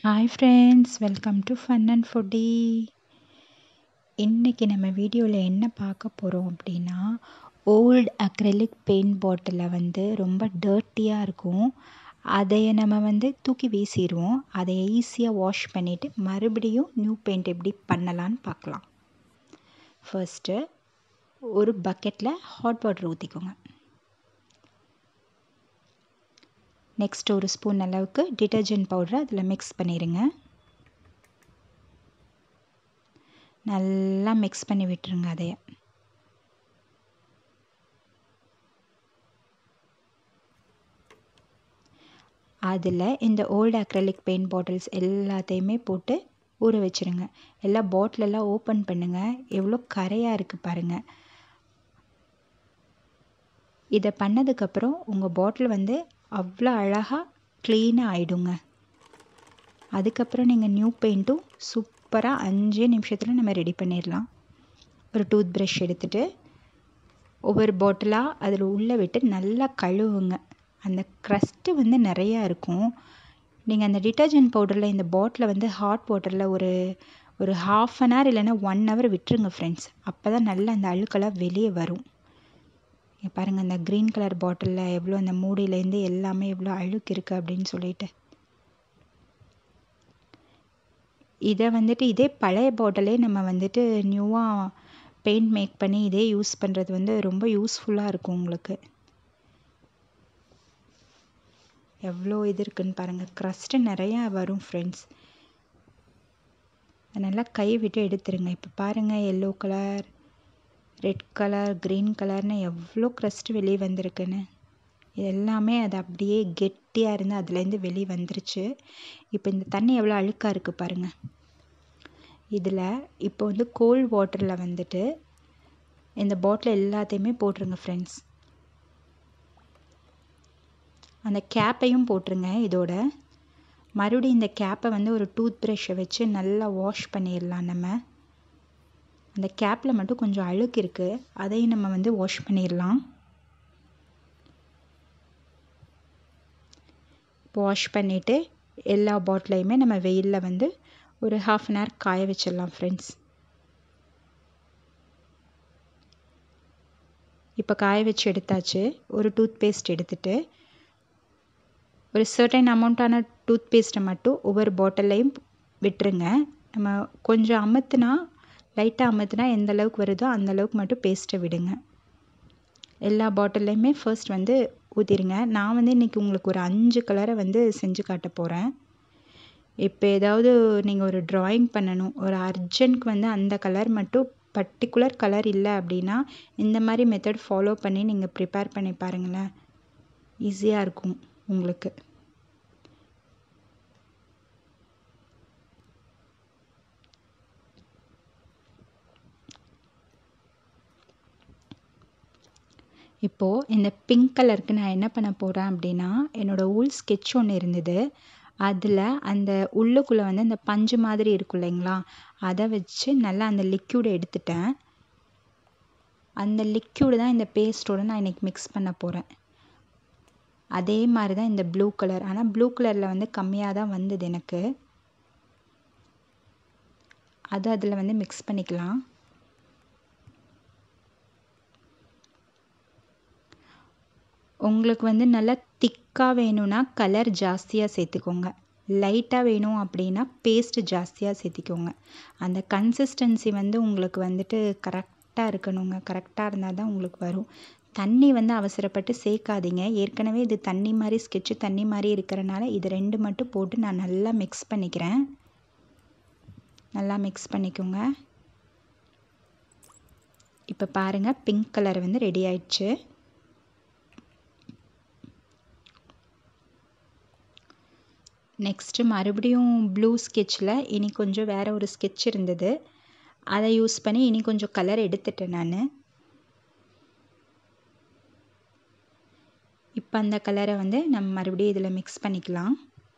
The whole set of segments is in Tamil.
hi friends welcome to fun and foodie இன்றைக்கி நம்ம வீடியோவில் என்ன பார்க்க போகிறோம் அப்படின்னா ஓல்டு அக்ரெலிக் பெயிண்ட் பாட்டிலில் வந்து ரொம்ப டர்ட்டியாக இருக்கும் அதை நம்ம வந்து தூக்கி வீசிடுவோம் அதை ஈஸியாக வாஷ் பண்ணிவிட்டு மறுபடியும் நியூ பெயிண்ட் எப்படி பண்ணலான்னு பார்க்கலாம் ஃபர்ஸ்ட்டு ஒரு பக்கெட்டில் ஹாட் வாட்டர் ஊற்றிக்கோங்க நெக்ஸ்ட் ஒரு ஸ்பூன் அளவுக்கு டிட்டர்ஜென்ட் பவுடரை அதில் மிக்ஸ் பண்ணிடுங்க நல்லா மிக்ஸ் பண்ணி விட்டுருங்க அதைய அதில் இந்த ஓல்டு அக்ரலிக் பெயிண்ட் பாட்டில்ஸ் எல்லாத்தையுமே போட்டு ஊற வச்சுருங்க எல்லா பாட்டிலெல்லாம் ஓப்பன் பண்ணுங்கள் எவ்வளோ கரையாக இருக்குது பாருங்கள் இதை பண்ணதுக்கப்புறம் உங்கள் பாட்டில் வந்து அவ்வளோ அழகாக க்ளீனாக ஆகிடுங்க அதுக்கப்புறம் நீங்கள் நியூ பெயிண்ட்டும் சூப்பராக அஞ்சே நிமிஷத்தில் நம்ம ரெடி பண்ணிடலாம் ஒரு டூத் ப்ரஷ் எடுத்துகிட்டு ஒவ்வொரு பாட்டிலாக அதில் உள்ளே விட்டு நல்லா கழுவுங்க அந்த க்ரஸ்ட்டு வந்து நிறையா இருக்கும் நீங்கள் அந்த டிட்டர்ஜென்ட் பவுடரில் இந்த பாட்டிலை வந்து ஹாட் வாட்டரில் ஒரு ஒரு ஹாஃப் அன் ஹவர் இல்லைன்னா ஒன் ஹவர் விட்டுருங்க ஃப்ரெண்ட்ஸ் அப்போ தான் நல்லா அந்த அழுக்கெல்லாம் வெளியே வரும் பாருங்கள் அந்த க்ரீன் கலர் பாட்டிலில் எவ்வளோ அந்த மூடியிலேருந்து எல்லாமே எவ்வளோ அழுக்கு இருக்குது அப்படின்னு சொல்லிட்டு இதை வந்துட்டு இதே பழைய பாட்டிலே நம்ம வந்துட்டு நியூவாக பெயிண்ட் மேக் பண்ணி இதே யூஸ் பண்ணுறது வந்து ரொம்ப யூஸ்ஃபுல்லாக இருக்கும் உங்களுக்கு எவ்வளோ இது இருக்குன்னு பாருங்கள் க்ரஸ்ட்டு நிறையா வரும் ஃப்ரெண்ட்ஸ் நல்லா கை விட்டு எடுத்துருங்க இப்போ பாருங்கள் yellow colour red colour green கலர்னு எவ்வளோ க்ரஸ்ட் வெளியே வந்திருக்குன்னு இது எல்லாமே அது அப்படியே கெட்டியாக இருந்து அதுலேருந்து வெளியே வந்துருச்சு இப்போ இந்த தண்ணி எவ்வளோ அழுக்காக இருக்குது பாருங்கள் இதில் இப்போ வந்து கோல்ட் வாட்டரில் வந்துட்டு இந்த பாட்டில் எல்லாத்தையுமே போட்டுருங்க ஃப்ரெண்ட்ஸ் அந்த கேப்பையும் போட்டுருங்க இதோட மறுபடியும் இந்த கேப்பை வந்து ஒரு டூத் ப்ரஷ்ஷை வச்சு நல்லா வாஷ் பண்ணிடலாம் நம்ம அந்த கேப்பில் மட்டும் கொஞ்சம் அழுக்கு இருக்குது அதையும் நம்ம வந்து வாஷ் பண்ணிடலாம் இப்போ வாஷ் பண்ணிவிட்டு எல்லா பாட்டிலையுமே நம்ம வெயிலில் வந்து ஒரு ஹாஃப் அன் ஹவர் காய வச்சிடலாம் ஃப்ரெண்ட்ஸ் இப்போ காய வச்சு எடுத்தாச்சு ஒரு டூத் பேஸ்ட் எடுத்துகிட்டு ஒரு சர்டன் அமௌண்ட்டான டூத் பேஸ்ட்டை மட்டும் ஒவ்வொரு பாட்டிலையும் விட்டுருங்க நம்ம கொஞ்சம் அமுத்துனா லைட்டாக அமுத்துனா எந்த அளவுக்கு வருதோ அந்த அளவுக்கு மட்டும் பேஸ்ட்டை விடுங்க எல்லா பாட்டில்லையுமே ஃபர்ஸ்ட் வந்து ஊற்றிடுங்க நான் வந்து இன்றைக்கி உங்களுக்கு ஒரு அஞ்சு கலரை வந்து செஞ்சு காட்ட போகிறேன் இப்போ ஏதாவது நீங்கள் ஒரு ட்ராயிங் பண்ணணும் ஒரு அர்ஜென்ட்க்கு வந்து அந்த கலர் மட்டும் பர்டிகுலர் கலர் இல்லை அப்படின்னா இந்த மாதிரி மெத்தட் ஃபாலோ பண்ணி நீங்கள் ப்ரிப்பேர் பண்ணி பாருங்களேன் ஈஸியாக இருக்கும் உங்களுக்கு இப்போது இந்த பிங்க் கலருக்கு நான் என்ன பண்ண போகிறேன் அப்படின்னா என்னோடய ஊல் ஸ்கெட்ச் ஒன்று இருந்தது அதில் அந்த உள்ளுக்குள்ளே வந்து அந்த பஞ்சு மாதிரி இருக்கும் இல்லைங்களா அதை வச்சு நல்லா அந்த லிக்யூடை எடுத்துட்டேன் அந்த லிக்யூடு தான் இந்த பேஸ்ட்டோடு நான் இன்றைக்கி மிக்ஸ் பண்ண போகிறேன் அதே மாதிரி தான் இந்த ப்ளூ கலர் ஆனால் ப்ளூ கலரில் வந்து கம்மியாக தான் வந்தது எனக்கு அது அதில் வந்து மிக்ஸ் பண்ணிக்கலாம் உங்களுக்கு வந்து நல்லா திக்காக வேணும்னா கலர் ஜாஸ்தியாக சேர்த்துக்கோங்க லைட்டாக வேணும் அப்படின்னா பேஸ்ட் ஜாஸ்தியாக சேர்த்திக்கோங்க அந்த கன்சிஸ்டன்சி வந்து உங்களுக்கு வந்துட்டு கரெக்டாக இருக்கணுங்க கரெக்டாக இருந்தால் தான் உங்களுக்கு வரும் தண்ணி வந்து அவசரப்பட்டு சேர்க்காதீங்க ஏற்கனவே இது தண்ணி மாதிரி ஸ்கெட்சு தண்ணி மாதிரி இருக்கிறனால இது ரெண்டு மட்டும் போட்டு நான் நல்லா மிக்ஸ் பண்ணிக்கிறேன் நல்லா மிக்ஸ் பண்ணிக்கோங்க இப்போ பாருங்கள் பிங்க் கலர் வந்து ரெடி ஆயிடுச்சு நெக்ஸ்ட்டு மறுபடியும் ப்ளூ ஸ்கெட்சில் இனி கொஞ்சம் வேறு ஒரு ஸ்கெட்ச் இருந்தது அதை யூஸ் பண்ணி இனி கொஞ்சம் கலர் எடுத்துட்டேன் நான் இப்போ அந்த கலரை வந்து நம்ம மறுபடியும் இதில் மிக்ஸ் பண்ணிக்கலாம்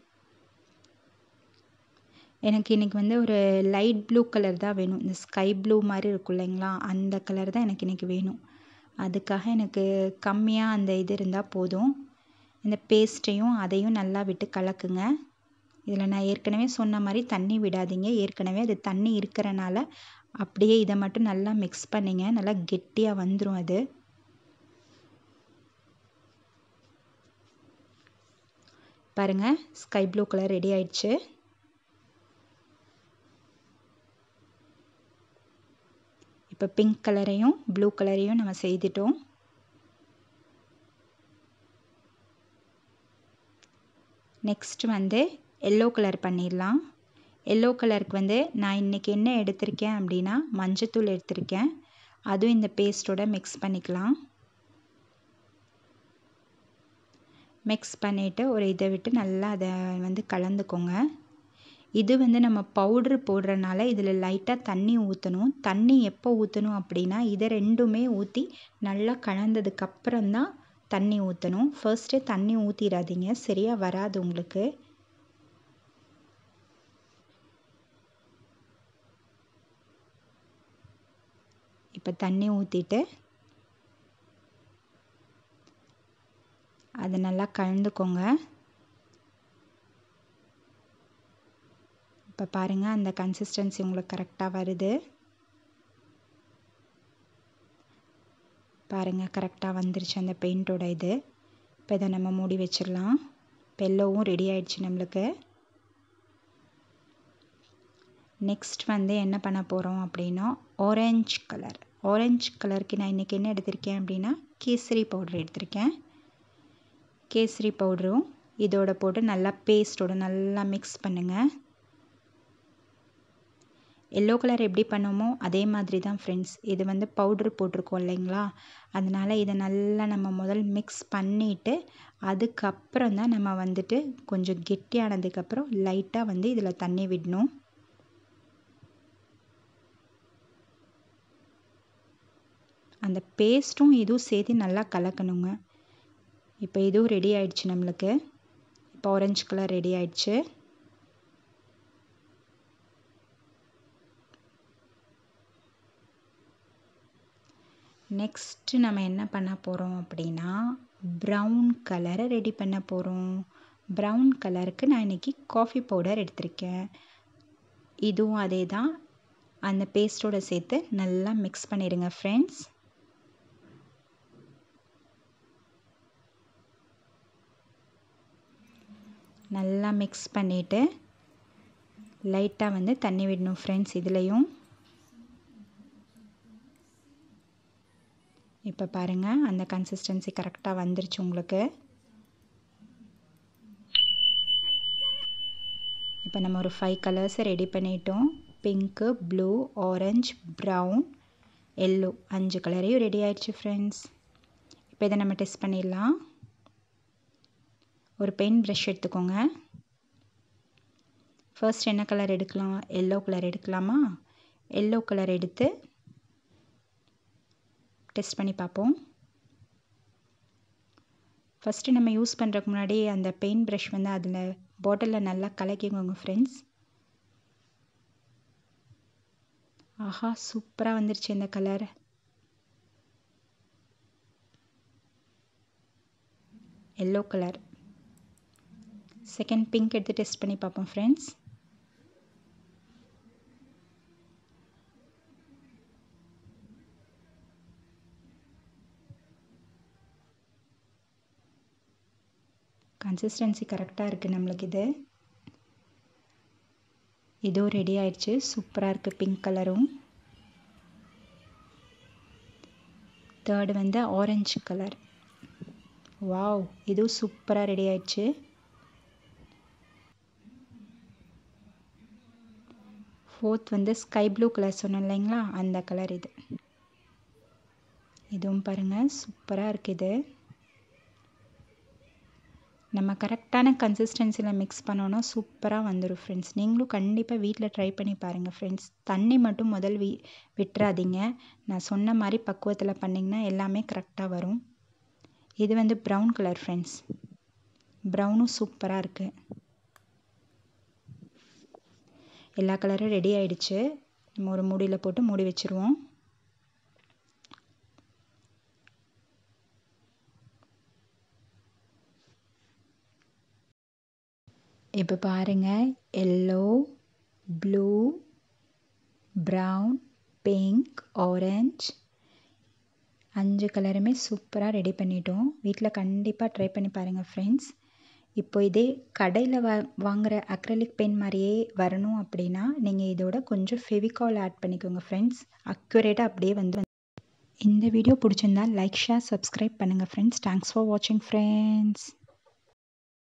எனக்கு இன்றைக்கி வந்து ஒரு லைட் ப்ளூ கலர் தான் வேணும் இந்த ஸ்கை ப்ளூ மாதிரி இருக்கும் இல்லைங்களா அந்த கலர் தான் எனக்கு இன்றைக்கி வேணும் அதுக்காக எனக்கு கம்மியாக அந்த இது இருந்தால் போதும் இந்த பேஸ்ட்டையும் அதையும் நல்லா விட்டு கலக்குங்க இதில் நான் ஏற்கனவே சொன்ன மாதிரி தண்ணி விடாதீங்க ஏற்கனவே அது தண்ணி இருக்கிறனால அப்படியே இதை மட்டும் நல்லா மிக்ஸ் பண்ணிங்க நல்லா கெட்டியாக வந்துடும் அது பாருங்கள் ஸ்கை ப்ளூ கலர் ரெடி ஆயிடுச்சு இப்போ பிங்க் கலரையும் ப்ளூ கலரையும் நம்ம செய்துட்டோம் நெக்ஸ்ட் வந்து எல்லோ கலர் பண்ணிடலாம் எல்லோ கலருக்கு வந்து நான் இன்றைக்கி என்ன எடுத்திருக்கேன் அப்படின்னா மஞ்சத்தூள் எடுத்திருக்கேன் அதுவும் இந்த பேஸ்ட்டோட மிக்ஸ் பண்ணிக்கலாம் மிக்ஸ் பண்ணிவிட்டு ஒரு இதை விட்டு நல்லா அதை வந்து கலந்துக்கோங்க இது வந்து நம்ம பவுட்ரு போடுறனால இதில் லைட்டாக தண்ணி ஊற்றணும் தண்ணி எப்போ ஊற்றணும் அப்படின்னா இதை ரெண்டுமே ஊற்றி நல்லா கலந்ததுக்கப்புறம் தான் தண்ணி ஊற்றணும் ஃபர்ஸ்ட்டே தண்ணி ஊற்றிடாதீங்க சரியாக வராது உங்களுக்கு இப்போ தண்ணி ஊற்றிட்டு அதை நல்லா கலந்துக்கோங்க இப்போ பாருங்கள் அந்த கன்சிஸ்டன்சி உங்களுக்கு கரெக்டாக வருது பாருங்கள் கரெக்டாக வந்துருச்சு அந்த பெயிண்ட்டோட இது இப்போ இதை நம்ம மூடி வச்சிடலாம் இப்போ எல்லோவும் ரெடி ஆயிடுச்சு நம்மளுக்கு நெக்ஸ்ட் வந்து என்ன பண்ண போகிறோம் அப்படின்னா ஆரஞ்ச் கலர் ஆரஞ்ச் கலருக்கு நான் இன்றைக்கி என்ன எடுத்திருக்கேன் அப்படின்னா கேசரி பவுடர் எடுத்திருக்கேன் கேசரி பவுடரும் இதோட போட்டு நல்லா பேஸ்ட்டோட நல்லா மிக்ஸ் பண்ணுங்கள் எல்லோ கலர் எப்படி பண்ணுமோ அதே மாதிரி தான் ஃப்ரெண்ட்ஸ் இது வந்து பவுட்ரு போட்டிருக்கோம் இல்லைங்களா அதனால் இதை நல்லா நம்ம முதல் மிக்ஸ் பண்ணிவிட்டு அதுக்கப்புறம் தான் நம்ம வந்துட்டு கொஞ்சம் கெட்டியானதுக்கப்புறம் லைட்டாக வந்து இதில் தண்ணி விடணும் அந்த பேஸ்ட்டும் இதுவும் சேர்த்து நல்லா கலக்கணுங்க இப்போ இதுவும் ரெடி ஆயிடுச்சு நம்மளுக்கு இப்போ ஆரஞ்சு கலர் ரெடி ஆயிடுச்சு நெக்ஸ்ட்டு நம்ம என்ன பண்ண போகிறோம் அப்படின்னா ப்ரௌன் கலரை ரெடி பண்ண போகிறோம் ப்ரௌன் கலருக்கு நான் இன்றைக்கி காஃபி பவுடர் எடுத்திருக்கேன் இதுவும் அதே தான் அந்த பேஸ்ட்டோட சேர்த்து நல்லா மிக்ஸ் பண்ணிடுங்க ஃப்ரெண்ட்ஸ் நல்லா மிக்ஸ் பண்ணிவிட்டு லைட்டாக வந்து தண்ணி விடணும் ஃப்ரெண்ட்ஸ் இதுலேயும் இப்போ பாருங்கள் அந்த கன்சிஸ்டன்சி கரெக்டாக வந்துருச்சு உங்களுக்கு இப்போ நம்ம ஒரு ஃபைவ் கலர்ஸை ரெடி பண்ணிட்டோம் pink blue orange brown yellow அஞ்சு கலரையும் ரெடி ஆயிடுச்சு ஃப்ரெண்ட்ஸ் இப்போ இதை நம்ம டெஸ்ட் பண்ணிடலாம் ஒரு பென் ப்ரஷ் எடுத்துக்கோங்க ஃபர்ஸ்ட் என்ன கலர் எடுக்கலாம் எல்லோ கலர் எடுக்கலாமா எல்லோ கலர் எடுத்து டெஸ்ட் பண்ணி பார்ப்போம் ஃபஸ்ட்டு நம்ம யூஸ் பண்ணுறதுக்கு முன்னாடி அந்த பெயிண்ட் ப்ரஷ் வந்து அதில் பாட்டிலில் நல்லா கலக்கிக்கோங்க ஃப்ரெண்ட்ஸ் ஆஹா சூப்பராக வந்துருச்சு இந்த colour yellow colour second pink எடுத்து டெஸ்ட் பண்ணி பார்ப்போம் ஃப்ரெண்ட்ஸ் கன்சிஸ்டன்சி கரெக்டாக இருக்குது நம்மளுக்கு இது இதுவும் ரெடி ஆயிடுச்சு சூப்பராக இருக்குது பிங்க் கலரும் தேர்டு வந்து ஆரஞ்சு கலர் வாவ் இதுவும் சூப்பராக ரெடி ஆயிடுச்சு ஃபோர்த் வந்து ஸ்கை ப்ளூ கலர் சொன்னேன் இல்லைங்களா அந்த கலர் இது இதுவும் பாருங்கள் சூப்பராக இருக்குது இது நம்ம கரெக்டான கன்சிஸ்டன்சியில் மிக்ஸ் பண்ணோன்னா சூப்பராக வந்துடும் ஃப்ரெண்ட்ஸ் நீங்களும் கண்டிப்பாக வீட்டில் ட்ரை பண்ணி பாருங்கள் ஃப்ரெண்ட்ஸ் தண்ணி மட்டும் முதல் வி விட்டுறாதீங்க நான் சொன்ன மாதிரி பக்குவத்தில் பண்ணிங்கன்னா எல்லாமே கரெக்டாக வரும் இது வந்து ப்ரௌன் கலர் ஃப்ரெண்ட்ஸ் ப்ரௌனும் சூப்பராக இருக்குது எல்லா கலரும் ரெடி ஆயிடுச்சு நம்ம ஒரு மூடியில் போட்டு மூடி வச்சுருவோம் இப்போ பாருங்கள் yellow blue brown pink orange அஞ்சு கலருமே சூப்பராக ரெடி பண்ணிட்டோம் வீட்டில் கண்டிப்பாக ட்ரை பண்ணி பாருங்கள் ஃப்ரெண்ட்ஸ் இப்போ இதே கடையில் வா வாங்குகிற அக்ரலிக் பென் மாதிரியே வரணும் அப்படின்னா நீங்கள் இதோட கொஞ்சம் ஃபெவிகால் ஆட் பண்ணிக்கோங்க ஃப்ரெண்ட்ஸ் அக்யூரேட்டாக அப்படியே வந்து இந்த வீடியோ பிடிச்சிருந்தா லைக் ஷேர் சப்ஸ்கிரைப் பண்ணுங்கள் ஃப்ரெண்ட்ஸ் தேங்க்ஸ் ஃபார் வாட்சிங் ஃப்ரெண்ட்ஸ்